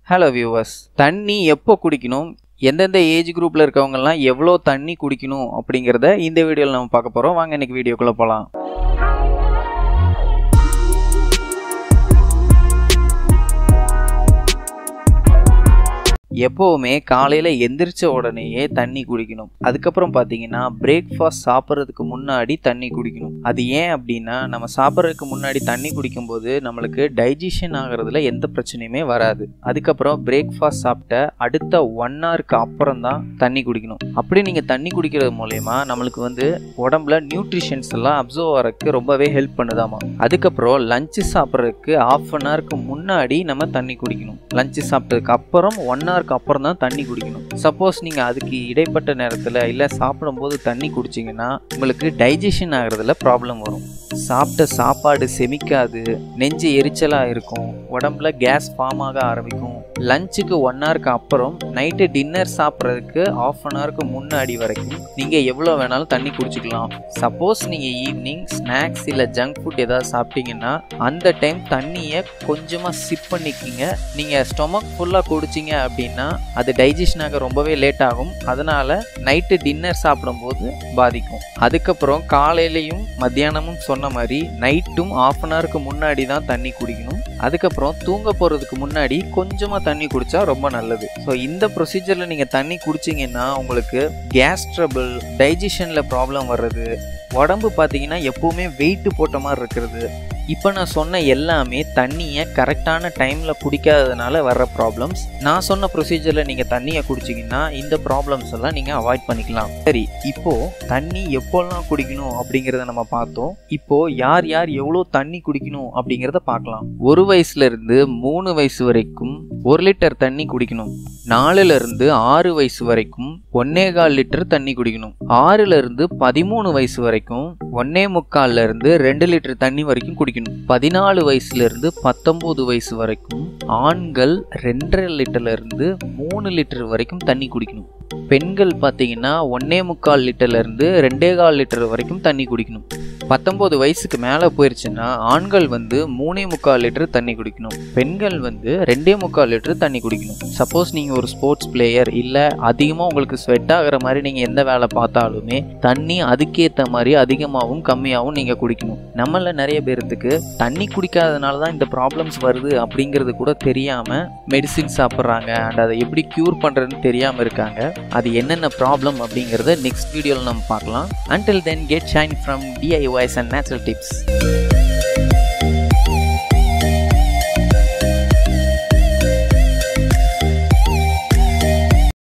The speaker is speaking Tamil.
ஹலோ வியூவர்ஸ் தண்ணி எப்போ குடிக்கணும் எந்தெந்த ஏஜ் குரூப்பில் இருக்கவங்கலாம் எவ்வளோ தண்ணி குடிக்கணும் அப்படிங்கிறத இந்த வீடியோவில் நம்ம பார்க்க போகிறோம் வாங்க இன்னைக்கு வீடியோக்குள்ளே போகலாம் எப்போவுமே காலையில் எந்திரிச்ச உடனேயே தண்ணி குடிக்கணும் அதுக்கப்புறம் பார்த்தீங்கன்னா பிரேக்ஃபாஸ்ட் சாப்பிட்றதுக்கு முன்னாடி தண்ணி குடிக்கணும் அது ஏன் அப்படின்னா நம்ம சாப்பிட்றதுக்கு முன்னாடி தண்ணி குடிக்கும்போது நம்மளுக்கு டைஜஷன் ஆகிறதுல எந்த பிரச்சனையுமே வராது அதுக்கப்புறம் பிரேக்ஃபாஸ்ட் சாப்பிட்ட அடுத்த ஒன் ஹவருக்கு அப்புறம் தான் தண்ணி குடிக்கணும் அப்படி நீங்கள் தண்ணி குடிக்கிறது மூலயமா நம்மளுக்கு வந்து உடம்புல நியூட்ரிஷன்ஸ் எல்லாம் அப்சர்வ் ஆகிறதுக்கு ரொம்பவே ஹெல்ப் பண்ணுதாமா அதுக்கப்புறம் லஞ்சு சாப்பிட்றதுக்கு ஆஃப் அன் ஹவருக்கு முன்னாடி நம்ம தண்ணி குடிக்கணும் லஞ்சு சாப்பிட்டதுக்கு அப்புறம் ஒன் ஹவருக்கு அப்புறம் தான் தண்ணி குடிக்கணும் சப்போஸ் நீங்கள் அதுக்கு இடைப்பட்ட நேரத்தில் இல்லை சாப்பிடும்போது தண்ணி குடிச்சிங்கன்னா உங்களுக்கு டைஜஷன் ஆகிறதுல ப்ராப்ளம் வரும் சாப்பிட்ட சாப்பாடு செமிக்காது நெஞ்சு எரிச்சலாக இருக்கும் உடம்புல கேஸ் ஃபார்ம் ஆக ஆரம்பிக்கும் லஞ்சுக்கு ஒன் ஹவருக்கு அப்புறம் நைட்டு டின்னர் சாப்பிட்றதுக்கு ஆஃப் அன் ஹவருக்கு முன்னாடி வரைக்கும் நீங்கள் எவ்வளோ வேணாலும் தண்ணி குடிச்சிக்கலாம் சப்போஸ் நீங்கள் ஈவினிங் ஸ்நாக்ஸ் இல்லை ஜங்க் ஃபுட் ஏதாவது சாப்பிட்டீங்கன்னா அந்த டைம் தண்ணியை கொஞ்சமாக சிப் பண்ணிக்கிங்க நீங்கள் ஸ்டொமக் ஃபுல்லாக குடிச்சிங்க அப்படின்னா அது டைஜஷன் ஆக ரொம்பவே லேட் ஆகும் அதனால் நைட்டு டின்னர் சாப்பிடும்போது பாதிக்கும் அதுக்கப்புறம் காலையிலையும் மத்தியானமும் சொன்ன மாதிரி நைட்டும் ஆஃப் அன் ஹவருக்கு முன்னாடி தான் தண்ணி குடிக்கணும் அதுக்கப்புறம் தூங்க போகிறதுக்கு முன்னாடி கொஞ்சமாக தண்ணி குடித்தா ரொம்ப நல்லது ஸோ இந்த ப்ரொசீஜரில் நீங்கள் தண்ணி குடிச்சிங்கன்னா உங்களுக்கு கேஸ் ட்ரபிள் டைஜஷனில் ப்ராப்ளம் வர்றது உடம்பு பார்த்தீங்கன்னா எப்போவுமே வெயிட் போட்ட மாதிரி இருக்கிறது இப்போ நான் சொன்ன எல்லாமே தண்ணியை கரெக்டான டைமில் குடிக்காததுனால வர்ற ப்ராப்ளம்ஸ் நான் சொன்ன ப்ரொசீஜரில் நீங்கள் தண்ணியை குடிச்சிங்கன்னா இந்த ப்ராப்ளம்ஸ் எல்லாம் நீங்கள் அவாய்ட் பண்ணிக்கலாம் சரி இப்போது தண்ணி எப்போல்லாம் குடிக்கணும் அப்படிங்கிறத நம்ம பார்த்தோம் இப்போது யார் யார் எவ்வளோ தண்ணி குடிக்கணும் அப்படிங்கிறத பார்க்கலாம் ஒரு வயசுலேருந்து மூணு வயசு வரைக்கும் ஒரு லிட்டர் தண்ணி குடிக்கணும் நாலுலேருந்து ஆறு வயசு வரைக்கும் ஒன்னே கால் லிட்டர் தண்ணி குடிக்கணும் ஆறுலேருந்து பதிமூணு வயசு வரைக்கும் ஒன்னே முக்கால்ல இருந்து ரெண்டு லிட்டர் தண்ணி வரைக்கும் குடிக்கணும் பதினாலு வயசுல இருந்து பத்தொன்பது வயசு வரைக்கும் ஆண்கள் ரெண்டரை லிட்டர்ல இருந்து மூணு லிட்டர் வரைக்கும் தண்ணி குடிக்கணும் பெண்கள் பார்த்தீங்கன்னா ஒன்னே முக்கால் லிட்டர்ல இருந்து ரெண்டே கால் லிட்டர் வரைக்கும் தண்ணி குடிக்கணும் பத்தொன்பது வயசுக்கு மேலே போயிருச்சுன்னா ஆண்கள் வந்து மூணே முக்கால் லிட்டர் தண்ணி குடிக்கணும் பெண்கள் வந்து ரெண்டே முக்கால் லிட்டர் தண்ணி குடிக்கணும் சப்போஸ் நீங்கள் ஒரு ஸ்போர்ட்ஸ் பிளேயர் இல்லை அதிகமாக உங்களுக்கு ஸ்வெட் ஆகிற மாதிரி நீங்கள் எந்த வேலை பார்த்தாலுமே தண்ணி அதுக்கேற்ற மாதிரி அதிகமாகவும் கம்மியாகவும் நீங்கள் குடிக்கணும் நம்மள நிறைய பேர்த்துக்கு தண்ணி குடிக்காதனால தான் இந்த ப்ராப்ளம்ஸ் வருது அப்படிங்கிறது கூட தெரியாமல் மெடிசின் சாப்பிட்றாங்க அண்ட் அதை எப்படி க்யூர் பண்ணுறதுன்னு தெரியாமல் இருக்காங்க அது என்னென்ன ப்ராப்ளம் அப்படிங்கிறத நெக்ஸ்ட் வீடியோவில் நம்ம பார்க்கலாம் until then get shine from DIYs and natural tips